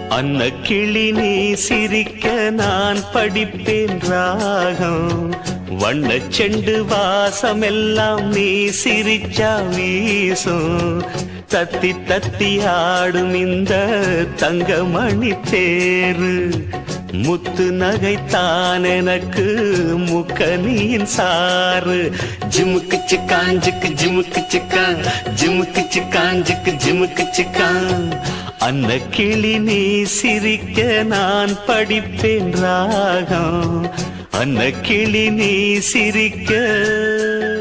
அன்ன கிளி நீ சிரிக்க நான் படிப்பேன் ராகம் வண்ண செண்டு வாசமெல்லாம் நீ சிரிச்சா வீசும் தத்தி தத்தி ஆடும் இந்த தங்கமணி தேரு முத்து நகைத்தான் எனக்கு முக்கனியின் சாறு ஜிமுக்கு சிக்காஞ்சுக்கு ஜிமுக்கு சிக்கான் ஜிமுக்கு சிக்காஞ்சுக்கு ஜிமுக்கு சிக்கான் அன்ன கிளி நீ சிரிக்க நான் படிப்பேன் ராகம் அன்ன கிளி நீ சிரிக்க